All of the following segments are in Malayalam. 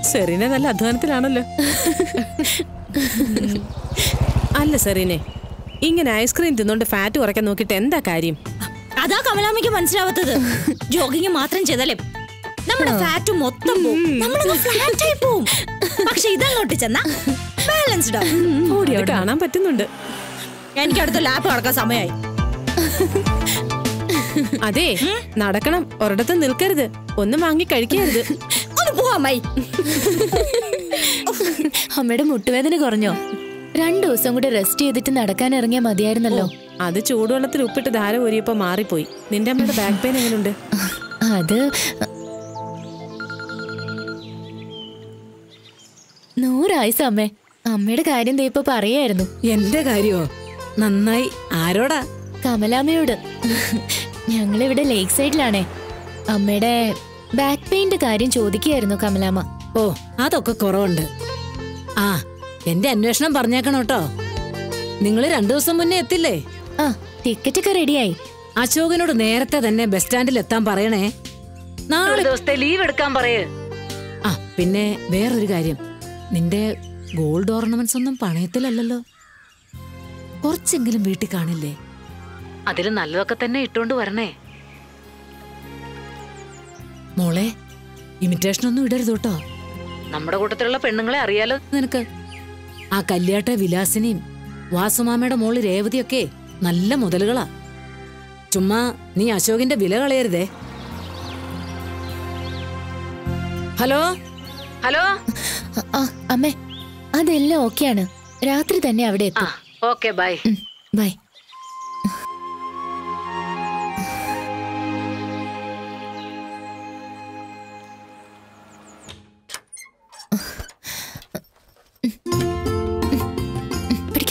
സെറീന നല്ല അധ്വാനത്തിലാണല്ലോ അല്ല സെറീനെ ഇങ്ങനെ ഐസ്ക്രീം തിന്നോണ്ട് ഫാറ്റ് കുറയ്ക്കാൻ നോക്കിയിട്ട് എന്താ കാര്യം അതാ കമലാമ്മയ്ക്ക് മനസ്സിലാവാത്തത് ജോഗിങ് മാത്രം ചെയ്താലേ നമ്മുടെ ഫാറ്റ് മൊത്തം പോവും നമ്മളങ്ങ് flat ആയി പോവും പക്ഷെ ഇതങ്ങോട്ട് ചെന്നാ ബാലൻസ്ഡ് ആവും ഇത് കാണാൻ പറ്റുന്നുണ്ട് എനിക്ക് അടുത്ത ലാപ്പ് നടക്കാൻ സമയമായി അതെ നടക്കണം ഒരിടത്തും നിൽക്കരുത് ഒന്നും വാങ്ങി കഴിക്കരുത് ഒന്ന് പോവാമായി അമ്മയുടെ മുട്ടുവേദന കുറഞ്ഞോ രണ്ടു ദിവസം കൂടെ റെസ്റ്റ് ചെയ്തിട്ട് നടക്കാൻ ഇറങ്ങിയാ മതിയായിരുന്നല്ലോ അത് ചൂടുവെള്ളത്തിൽ ഉപ്പിട്ട് ധാര ഊരിയപ്പോ മാറിപ്പോയി നിന്റെ അമ്മയുടെ ബാക്ക് പെയിൻ എങ്ങനെയുണ്ട് അത് നൂറായുസ് അമ്മേ അമ്മയുടെ കാര്യം ദേ ഇപ്പൊ പറയായിരുന്നു എന്റെ കാര്യോ നന്നായി ആരോടാ കമലാമ്മയോട് ഞങ്ങളിവിടെ ലേക്ക് സൈഡിലാണേ അമ്മയുടെ ബാക്ക് പെയിന്റെ കാര്യം ചോദിക്കുകയായിരുന്നു കമലാമ്മ ഓ അതൊക്കെ കുറവുണ്ട് ആ എന്റെ അന്വേഷണം പറഞ്ഞേക്കണം കേട്ടോ നിങ്ങൾ രണ്ടു ദിവസം മുന്നേ എത്തില്ലേ ആ ടിക്കറ്റ് ഒക്കെ റെഡിയായി അശോകനോട് നേരത്തെ തന്നെ ബസ് സ്റ്റാൻഡിൽ എത്താൻ പറയണേ നാളെ ദിവസത്തെ ലീവ് എടുക്കാൻ പറയേ ആ പിന്നെ വേറൊരു കാര്യം നിന്റെ ഗോൾഡ് ഓർണമെന്റ്സ് ഒന്നും പണയത്തിലല്ലല്ലോ കുറച്ചെങ്കിലും വീട്ടിൽ കാണില്ലേ അതിൽ നല്ലതൊക്കെ തന്നെ ഇട്ടോണ്ട് വരണേ മോളെ ഇമിറ്റേഷൻ ഒന്നും ഇടരുത് കേട്ടോ നമ്മുടെ കൂട്ടത്തിലുള്ള പെണ്ണുങ്ങളെ അറിയാലോ നിനക്ക് ആ കല്യാട്ട വിലാസിനെയും വാസുമാമയുടെ മോള് രേവതിയൊക്കെ നല്ല മുതലുകളാ ചുമ്മാ നീ അശോകിന്റെ വില കളയരുതേ ഹലോ ഹലോ ആ, ആ അമ്മേ അതെല്ലാം ഓക്കെയാണ് രാത്രി തന്നെ അവിടെ എത്തും ഓക്കെ ബൈ ഉം, ബൈ പിടിക്ക്.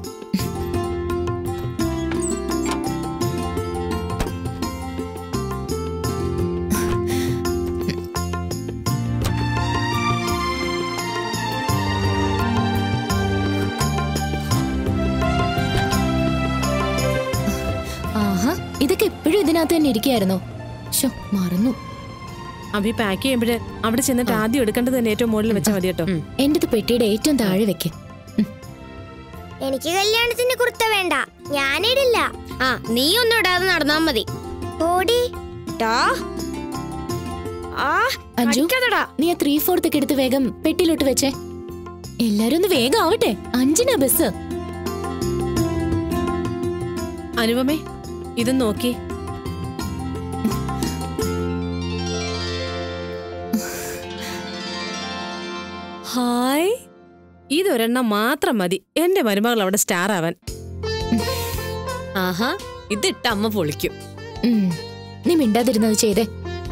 ആഹാ ഇതൊക്കെ എപ്പോഴും ഇതിനകത്ത് തന്നെ ഇരിക്കായിരുന്നോ ശോ മറന്നു അഭി പാക്ക് ചെയ്യുമ്പോഴ് അവിടെ ചെന്നിട്ട് ആദ്യം എടുക്കേണ്ടത് തന്നെ ഏറ്റവും മുകളിൽ വെച്ചാൽ മതി കേട്ടോ എന്റേത് പെട്ടിയുടെ ഏറ്റവും താഴെ വെക്ക് ഉം. എനിക്ക് കല്യാണത്തിന് കുർത്ത വേണ്ട ഞാനിടില്ല ആ നീ ഒന്നും ഇടാതെ നടന്നാ മതി ഓടി ടാ ആ അഞ്ജു കടിക്കാതെടാ. നീ ആ ത്രീ ഫോർത്ത് ഒക്കെ എടുത്ത് വേഗം പെട്ടിയിലോട്ട് വെച്ചേ എല്ലാരും ഒന്ന് വേഗം ആവട്ടെ അഞ്ചിനാ ബസ് അനുപമേ ഇത് നോക്കി ഹായ് ഇതൊരെണ്ണം മാത്രം മതി എന്റെ മരുമകൾ അവിടെ സ്റ്റാർ ആവാൻ ആഹാ ഇതിട്ട് അമ്മ പൊളിക്കും ഉം. നീ മിണ്ടാതിരുന്നത് ചെയ്തേ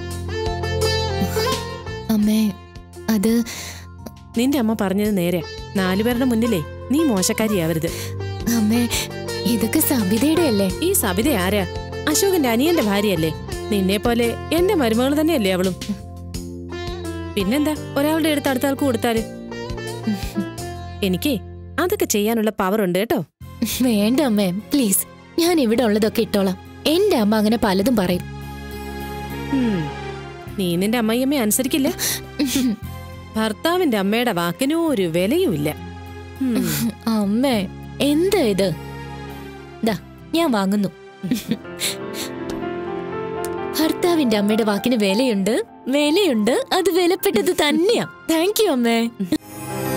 അമ്മേ അത് നിന്റെ അമ്മ പറഞ്ഞത് നേരെ നാലുപേരുടെ മുന്നിലേ നീ മോശക്കാരിയാവരുത് അമ്മേ ഇതൊക്കെ സബിതയുടെ അല്ലേ ഈ സബിത ആരാ അശോകന്റെ അനിയന്റെ ഭാര്യയല്ലേ നിന്നെ പോലെ എന്റെ മരുമകൾ തന്നെയല്ലേ അവളും പിന്നെന്താ ഒരാളുടെ അടുത്ത് അടുത്ത ആൾക്ക് കൊടുത്താല് എനിക്ക് അതൊക്കെ ചെയ്യാനുള്ള പവർ ഉണ്ട് കേട്ടോ വേണ്ട അമ്മേ പ്ലീസ് ഞാൻ ഇവിടെ ഉള്ളതൊക്കെ ഇട്ടോളാം എന്റെ അമ്മ അങ്ങനെ പലതും പറയും ഉം. നീ നിന്റെ അമ്മയമ്മയെ അനുസരിക്കില്ല ഭർത്താവിന്റെ അമ്മയുടെ വാക്കിനോ ഒരു വിലയുമില്ല ഉം. അമ്മേ എന്താ ഇത് ദാ ഞാൻ വാങ്ങുന്നു ഭർത്താവിന്റെ അമ്മയുടെ വാക്കിന് വിലയുണ്ട് വിലയുണ്ട് അത് വിലപ്പെട്ടത് തന്നെയാ താങ്ക് യു അമ്മേ